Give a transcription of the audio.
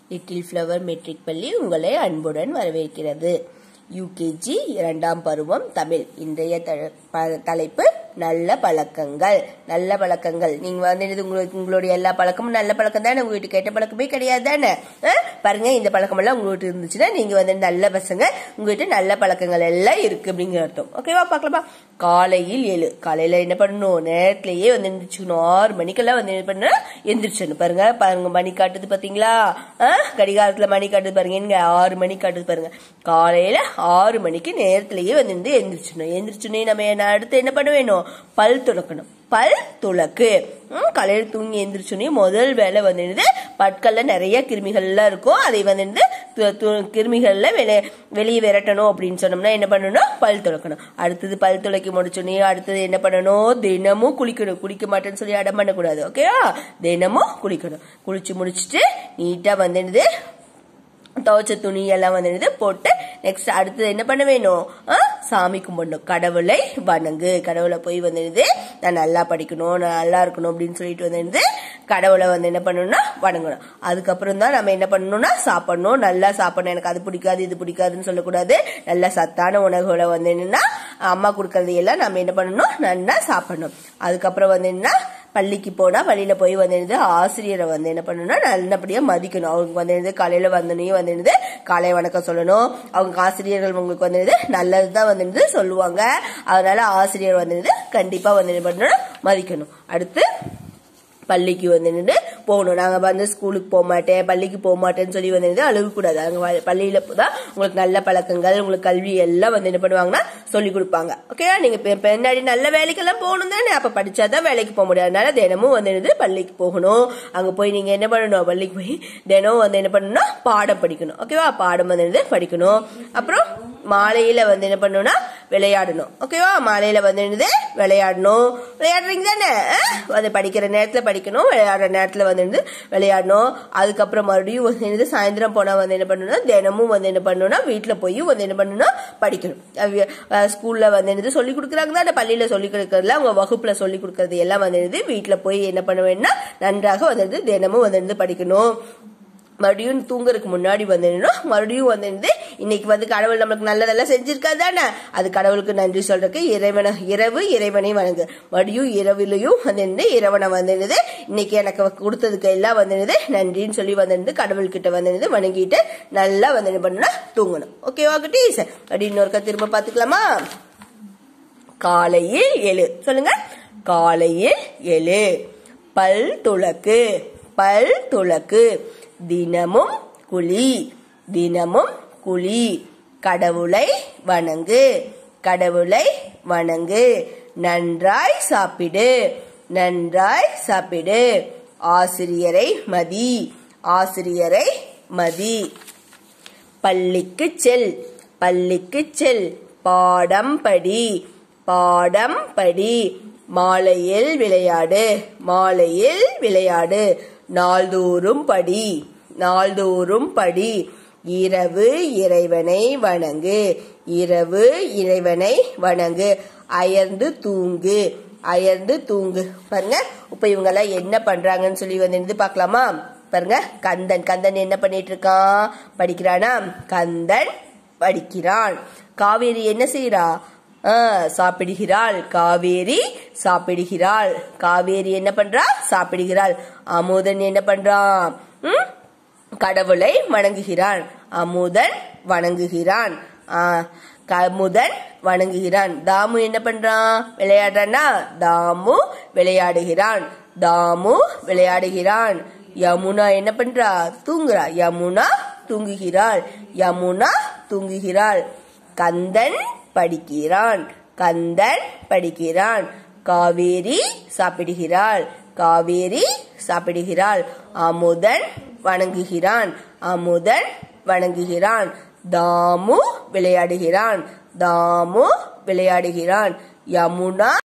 Little flower matric பள்ளி உங்களை அன்புடன் வரவேற்கிறது யூகேஜி இரண்டாம் பருவம் தமிழ் இன்றைய த- ப- தலைப்பு நல்ல பழக்கங்கள் நல்ல பழக்கங்கள் நீங்க வந்து இது உங்களுக்கு உங்களுடைய எல்லா பழக்கமும் நல்ல பழக்கம் தானே உங்ககிட்ட கெட்ட பழக்கமே கிடையாது தானே ஆ? பாருங்க இந்த பழக்கம் எல்லாம் உங்ககிட்ட இருந்துச்சுன்னா நீங்க வந்து நல்ல பசங்க உங்ககிட்ட நல்ல பழக்கங்கள் எல்லாம் இருக்கு அப்படிங்கிற அர்த்தம் ஓகேவா பார்க்கலாமா காலையில் ஏழு காலையில என்ன பண்ணணும் நேரத்திலேயே வந்து எந்திரிச்சுக்கணும் ஆறு மணிக்கெல்லாம் வந்து என்ன பண்ணணும் எந்திரிச்சணும் பாருங்க பாருங்க மணி காட்டுது பாத்தீங்களா ஆ? கடிகாரத்துல மணி காட்டுது பாருங்க இங்க ஆறு மணி காட்டுது பாருங்க காலையில ஆறு மணிக்கு நேரத்திலேயே வந்து இருந்து எந்திரிச்சணும் எந்திரிச்சுனே நம்ம என்ன அடுத்து என்ன பண்ண வேணும் பல் துளக்கணும் பல் துளக்கு ம், காலையில தூங்கி எந்திரிச்சுனே முதல் வேலை வந்து பற்கள்ல நிறைய கிருமிகள்லாம் இருக்கும் அதை வந்து து- து- கிருமிகள்ல வெளியே வெளியே விரட்டணும் அப்படின்னு சொன்னோம்னா என்ன பண்ணணும் பல் துளக்கணும் அடுத்தது பல் துளக்கி முடிச்சோடனே அடுத்தது என்ன பண்ணணும் தினமும் குளிக்கணும் குளிக்க மாட்டேன்னு சொல்லி அடம் பண்ணக்கூடாது ஓகேவா தினமும் குளிக்கணும் குளிச்சு முடிச்சிட்டு நீட்டா வந்து துவைச்ச துணி எல்லாம் வந்துடுது போட்டு நெக்ஸ்ட் அடுத்தது என்ன பண்ண வேணும் ஆ? சாமி கும்பிடணும் கடவுளை வணங்கு கடவுளை போய் வந்துடுது நான் நல்லா படிக்கணும் நான் நல்லா இருக்கணும் அப்படின்னு சொல்லிட்டு வந்துடுது கடவுளை வந்து என்ன பண்ணணும்னா வணங்கணும் அதுக்கப்புறம் தான் நம்ம என்ன பண்ணணும்னா சாப்பிடணும் நல்லா சாப்பிடணும் எனக்கு அது பிடிக்காது இது பிடிக்காதுன்னு சொல்லக்கூடாது நல்ல சத்தான உணவுகளை வந்து என்னன்னா அம்மா கொடுக்கறது எல்லாம் நம்ம என்ன பண்ணணும் நல்லா சாப்பிடணும் அதுக்கப்புறம் வந்து என்னன்னா பள்ளிக்கு போனா பள்ளியில போய் வந்து ஆசிரியரை வந்து என்ன பண்ணணும்னா நல்லபடியா மதிக்கணும் அவங்க வந்து காலையில வந்தனே வந்து காலை வணக்கம் சொல்லணும் அவங்க ஆசிரியர்கள் உங்களுக்கு வந்து நல்லதுதான் வந்து சொல்லுவாங்க அதனால ஆசிரியர் வந்து கண்டிப்பா வந்து என்ன பண்ணணும் மதிக்கணும் அடுத்து பள்ளிக்கு வந்து நின்று போகணும் நாங்க வந்து ஸ்கூலுக்கு போக மாட்டேன் பள்ளிக்கு போக மாட்டேன்னு சொல்லி வந்து அழுகக்கூடாது அங்க வ- பள்ளியில தான் உங்களுக்கு நல்ல பழக்கங்கள் உங்களுக்கு கல்வி எல்லாம் வந்து என்ன பண்ணுவாங்கன்னா சொல்லி கொடுப்பாங்க ஓகேவா நீங்க இப்ப பின்னாடி நல்ல வேலைக்கெல்லாம் போகணும் தானே அப்ப படிச்சாதான் வேலைக்கு போக முடியாது அதனால தினமும் வந்து என்னது பள்ளிக்கு போகணும் அங்க போய் நீங்க என்ன பண்ணணும் பள்ளிக்கு போய் தினம் வந்து என்ன பண்ணணும்னா பாடம் படிக்கணும் ஓகேவா பாடம் வந்து என்னது படிக்கணும் அப்புறம் மாலையில வந்து என்ன பண்ணணும்னா விளையாடணும் ஓகேவா மாலையில வந்து என்னது விளையாடணும் விளையாடுறீங்க தானே ஆ? வந்து படிக்கிற நேரத்துல படிக்கணும் விளையாடுற நேரத்துல வந்து என்னது விளையாடணும் அதுக்கப்புறம் மறுபடியும் வந்து என்னது சாயந்தரம் போனா வந்து என்ன பண்ணணும்னா தினமும் வந்து என்ன பண்ணணும்னா வீட்டுல போய் வந்து என்ன பண்ணணும்னா படிக்கணும் அவ்வி- அஹ் ஸ்கூல்ல வந்து என்னது சொல்லி கொடுக்குறாங்க தானே பள்ளியில சொல்லி கொடுக்கறதுல அவங்க வகுப்புல சொல்லி கொடுக்கறது எல்லாம் வந்து என்னது வீட்டுல போய் என்ன பண்ண வேணும்னா நன்றாக வந்து தினமும் வந்து என்னது படிக்கணும் மறுபடியும் தூங்குறதுக்கு முன்னாடி வந்து மறுபடியும் வந்து இன்னைக்கு வந்து கடவுள் நம்மளுக்கு நல்லதெல்லாம் செஞ்சிருக்காது தானே அது கடவுளுக்கு நன்றி சொல்றதுக்கு இறைவனை இரவு இறைவனை வணங்கு மறுபடியும் இரவிலையும் வந்து இறைவனை வந்து இன்னைக்கு எனக்கு கொடுத்ததுக்கு எல்லாம் வந்து நன்றின்னு சொல்லி வந்து கடவுள்கிட்ட வந்து வணங்கிட்டு நல்லா வந்து என்ன பண்ணணும் தூங்கணும் ஓகேவா குட்டீஸ் அப்படி இன்னொருக்கா திரும்ப பாத்துக்கலாமா காலையில் எழு சொல்லுங்க காலையில் எழு பல் துளக்கு பல் துளக்கு தினமும் குளி தினமும் குளி கடவுளை வணங்கு கடவுளை வணங்கு நன்றாய் சாப்பிடு நன்றாய் சாப்பிடு ஆசிரியரை மதி ஆசிரியரை மதி பள்ளிக்கு செல் பள்ளிக்கு செல் பாடம் படி பாடம் படி மாலையில் விளையாடு மாலையில் விளையாடு நாள்தோறும் படி நாள்தோறும் படி இரவு இறைவனை வணங்கு இரவு இறைவனை வணங்கு அயர்ந்து தூங்கு அயர்ந்து தூங்கு பாருங்க இப்ப இவங்க எல்லாம் என்ன பண்றாங்கன்னு சொல்லி வந்து இருந்து பார்க்கலாமா பாருங்க கந்தன் கந்தன் என்ன பண்ணிட்டு இருக்கான் படிக்கிறானா கந்தன் படிக்கிறான் காவேரி என்ன செய்யறா ஆ, சாப்பிடுகிறாள் காவேரி சாப்பிடுகிறாள் காவேரி என்ன பண்றா சாப்பிடுகிறாள் அமுதன் என்ன பண்றான் ம்? கடவுளை வணங்குகிறான் அமுதன் வணங்குகிறான் ஆ, கமுதன் வணங்குகிறான் தாமு என்ன பண்றான் விளையாடுறானா தாமு விளையாடுகிறான் தாமு விளையாடுகிறான் யமுனா என்ன பண்றா தூங்குறா யமுனா தூங்குகிறாள் யமுனா தூங்குகிறாள் கந்தன் படிக்கிறான் கந்தன் படிக்கிறான் காவேரி சாப்பிடுகிறாள் காவேரி சாப்பிடுகிறாள் அமுதன் வணங்குகிறான் அமுதன் வணங்குகிறான் தாமு விளையாடுகிறான் தாமு விளையாடுகிறான் யமுனா